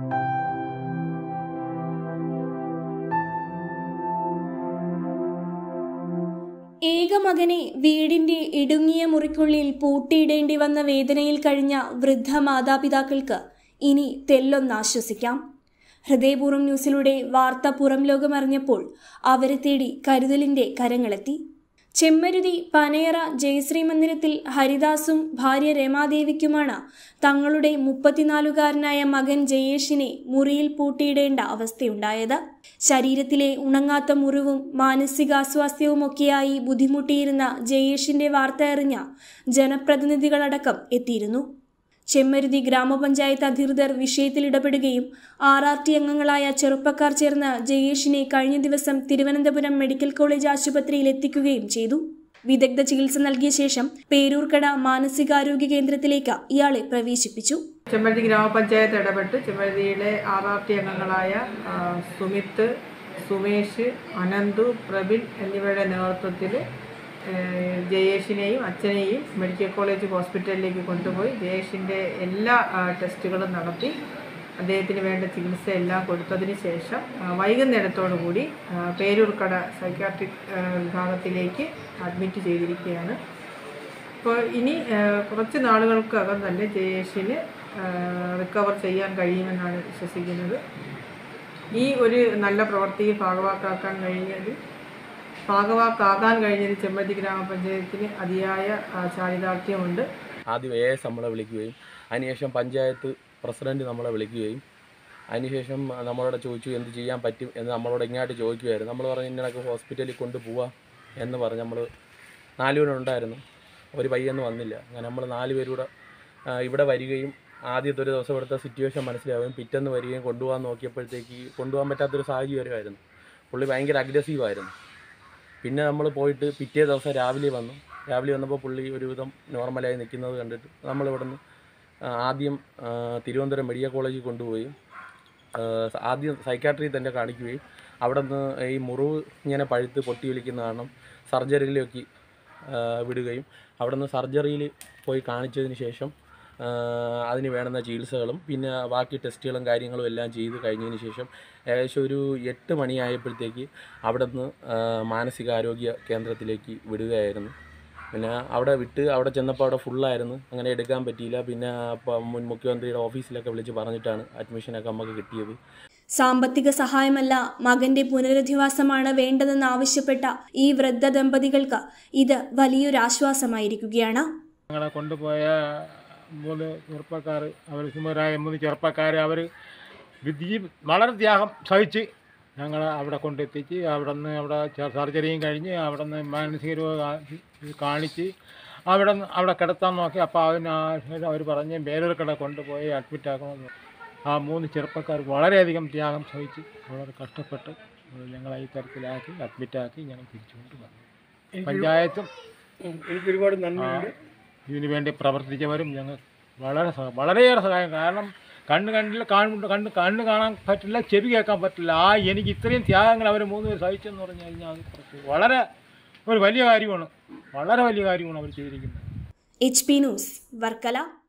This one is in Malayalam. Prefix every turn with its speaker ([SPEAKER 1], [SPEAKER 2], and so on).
[SPEAKER 1] ഏക മകനെ വീടിന്റെ ഇടുങ്ങിയ മുറിക്കുള്ളിൽ പൂട്ടിയിടേണ്ടി വന്ന വേദനയിൽ കഴിഞ്ഞ വൃദ്ധ മാതാപിതാക്കൾക്ക് ഇനി തെല്ലൊന്നാശ്വസിക്കാം ഹൃദയപൂർവ്വം ന്യൂസിലൂടെ വാർത്ത പുറം ലോകമറിഞ്ഞപ്പോൾ അവരെ തേടി കരുതലിന്റെ കരങ്ങളെത്തി ചെമ്മരുതി പനയറ ജയശ്രീ മന്ദിരത്തിൽ ഹരിദാസും ഭാര്യ രമാദേവിക്കുമാണ് തങ്ങളുടെ മുപ്പത്തിനാലുകാരനായ മകൻ ജയേഷിനെ മുറിയിൽ പൂട്ടിയിടേണ്ട അവസ്ഥയുണ്ടായത് ശരീരത്തിലെ ഉണങ്ങാത്ത മുറിവും മാനസികാസ്വാസ്ഥ്യവുമൊക്കെയായി ബുദ്ധിമുട്ടിയിരുന്ന ജയേഷിന്റെ വാർത്ത അറിഞ്ഞ ജനപ്രതിനിധികളടക്കം എത്തിയിരുന്നു ചെമ്മരുതി ഗ്രാമപഞ്ചായത്ത് അധികൃതർ വിഷയത്തിൽ ഇടപെടുകയും ആർ ആർ ടി അംഗങ്ങളായ ചെറുപ്പക്കാർ ചേർന്ന് ജയേഷിനെ കഴിഞ്ഞ ദിവസം തിരുവനന്തപുരം മെഡിക്കൽ കോളേജ് ആശുപത്രിയിൽ എത്തിക്കുകയും ചെയ്തു വിദഗ്ധ ചികിത്സ നൽകിയ ശേഷം പേരൂർക്കട മാനസികാരോഗ്യ കേന്ദ്രത്തിലേക്ക് ഇയാളെ പ്രവേശിപ്പിച്ചു
[SPEAKER 2] ചെമ്മരുതി ഗ്രാമപഞ്ചായത്ത് ഇടപെട്ട് ചെമ്മരുതിയിലെ ആർ ആർ ടി അംഗങ്ങളായ ആ, സുമിത്ത് സുമേഷ് അനന്തു പ്രബിൻ എന്നിവരുടെ നേതൃത്വത്തിൽ ഏഹ്, ജയേഷിനെയും അച്ഛനെയും മെഡിക്കൽ കോളേജ് ഹോസ്പിറ്റലിലേക്ക് കൊണ്ടുപോയി ജയേഷിൻ്റെ എല്ലാ ആ, ടെസ്റ്റുകളും നടത്തി അദ്ദേഹത്തിന് വേണ്ട ചികിത്സ എല്ലാം കൊടുത്തതിന് ശേഷം ആ, വൈകുന്നേരത്തോടു കൂടി ആ, പേരൂർക്കട സൈക്കാട്രിക് ആ, വിഭാഗത്തിലേക്ക് അഡ്മിറ്റ് ചെയ്തിരിക്കുകയാണ് ഇപ്പോൾ ഇനി ആ, കുറച്ച് നാളുകൾക്കകം തന്നെ ജയേഷിന് റിക്കവർ ചെയ്യാൻ കഴിയുമെന്നാണ് വിശ്വസിക്കുന്നത് ഈ ഒരു നല്ല പ്രവൃത്തിയിൽ ഭാഗവാക്കാക്കാൻ കഴിഞ്ഞത് ഭാഗവാക്കാകാൻ കഴിഞ്ഞത് ചെമ്പതി ഗ്രാമപഞ്ചായത്തിന് അതിയായ ആ, ചാരിതാർത്ഥ്യമുണ്ട്
[SPEAKER 3] ആദ്യം എ എസ് നമ്മളെ വിളിക്കുകയും അതിനുശേഷം പഞ്ചായത്ത് പ്രസിഡന്റ് നമ്മളെ വിളിക്കുകയും അതിനുശേഷം നമ്മളോട് ചോദിച്ചു എന്ത് ചെയ്യാൻ പറ്റും എന്ന് നമ്മളോട് ഇങ്ങോട്ട് ചോദിക്കുമായിരുന്നു നമ്മൾ പറഞ്ഞു ഇന്നടക്ക് ഹോസ്പിറ്റലിൽ കൊണ്ടുപോവാം എന്ന് പറഞ്ഞ് നമ്മൾ നാലുപേരുണ്ടായിരുന്നു ഒരു പയ്യൊന്നും വന്നില്ല അങ്ങനെ നമ്മൾ നാല് പേരൂടെ ആ, ഇവിടെ വരികയും ആദ്യത്തെ ഒരു ദിവസം ഇവിടുത്തെ സിറ്റുവേഷൻ മനസ്സിലാവുകയും പിറ്റേന്ന് വരികയും കൊണ്ടുപോകാൻ നോക്കിയപ്പോഴത്തേക്ക് കൊണ്ടുപോകാൻ പറ്റാത്തൊരു സാഹചര്യമായിരുന്നു പുള്ളി ഭയങ്കര അഗ്രസീവായിരുന്നു പിന്നെ നമ്മൾ പോയിട്ട് പിറ്റേ ദിവസം രാവിലെ വന്നു രാവിലെ വന്നപ്പോൾ പുള്ളി ഒരുവിധം നോർമലായി നിൽക്കുന്നത് കണ്ടിട്ട് നമ്മൾ ഇവിടുന്ന് ആ, ആദ്യം ആ, തിരുവനന്തപുരം മെഡിക്കൽ കോളേജിൽ കൊണ്ടുപോയി ആ, ആദ്യം സൈക്കാട്രി തന്നെ കാണിക്കുകയും അവിടെ നിന്ന് ഈ മുറിവ് ഇങ്ങനെ പഴുത്ത് പൊട്ടി ഒലിക്കുന്ന കാരണം സർജറിയിലേക്ക് ആ, വിടുകയും അവിടെ നിന്ന് സർജറിയിൽ പോയി കാണിച്ചതിന് ശേഷം ആ, അതിന് വേണ്ടുന്ന ചികിത്സകളും പിന്നെ ബാക്കി ടെസ്റ്റുകളും കാര്യങ്ങളും എല്ലാം ചെയ്ത് കഴിഞ്ഞതിന് ശേഷം ഏകദേശം ഒരു എട്ട് മണിയായപ്പോഴത്തേക്ക് അവിടെ നിന്ന് മാനസികാരോഗ്യ കേന്ദ്രത്തിലേക്ക് വിടുകയായിരുന്നു പിന്നെ അവിടെ വിട്ട് അവിടെ ചെന്നപ്പോൾ അവിടെ ഫുള്ളായിരുന്നു അങ്ങനെ എടുക്കാൻ പറ്റിയില്ല പിന്നെ അപ്പം മുൻ മുഖ്യമന്ത്രിയുടെ ഓഫീസിലൊക്കെ വിളിച്ച് പറഞ്ഞിട്ടാണ് അഡ്മിഷനൊക്കെ നമുക്ക് കിട്ടിയത്
[SPEAKER 1] സാമ്പത്തിക സഹായമല്ല മകന്റെ പുനരധിവാസമാണ് വേണ്ടതെന്ന് ആവശ്യപ്പെട്ട ഈ വൃദ്ധ ദമ്പതികൾക്ക് ഇത് വലിയൊരു ആശ്വാസമായിരിക്കുകയാണ്
[SPEAKER 4] ഞങ്ങളെ കൊണ്ടുപോയ മൂന്ന് ചെറുപ്പക്കാർ അവർ സുമരായ മൂന്ന് ചെറുപ്പക്കാർ അവർ വിധി വളരെ ത്യാഗം സഹിച്ച് ഞങ്ങളെ അവിടെ കൊണ്ടെത്തിച്ച് അവിടെ നിന്ന് അവിടെ ചെ- സർജറിയും കഴിഞ്ഞ് അവിടെ നിന്ന് മാനസിക രോഗ കാ- കാണിച്ച് അവിടെ നിന്ന് അവിടെ കിടത്താൻ നോക്കി അപ്പോൾ അതിന് അവർ പറഞ്ഞ് വേലൂർക്കട കൊണ്ടുപോയി അഡ്മിറ്റ് ആക്കണമെന്ന് ആ മൂന്ന് ചെറുപ്പക്കാർ വളരെയധികം ത്യാഗം സഹിച്ച് വളരെ കഷ്ടപ്പെട്ട് ഞങ്ങളെ ഈ തരത്തിലാക്കി അഡ്മിറ്റാക്കി ഞങ്ങൾ തിരിച്ചുകൊണ്ട് വന്നു പഞ്ചായത്തും
[SPEAKER 5] എനിക്ക് ഒരുപാട് നന്ദിയുണ്ട്
[SPEAKER 4] ഇതിനു വേണ്ടി പ്രവർത്തിച്ചവരും ഞങ്ങൾ വളരെ സഹ- വളരെയേറെ സഹായം കാരണം കണ്ണ് കണ്ടില്ല കാണുന്നുണ്ട് കണ്ണ് കണ്ണ് കാണാൻ പറ്റില്ല ചെവി കേൾക്കാൻ പറ്റില്ല ആ എനിക്ക് ഇത്രയും ത്യാഗങ്ങൾ അവർ മൂന്ന് പേര് സഹിച്ചെന്ന് പറഞ്ഞു കഴിഞ്ഞാൽ അത് കുറച്ച് വളരെ ഒരു വലിയ കാര്യമാണ് വളരെ വലിയ കാര്യമാണ് അവർ ചെയ്തിരിക്കുന്നത്
[SPEAKER 1] എച്ച് പി ന്യൂസ് വർക്കല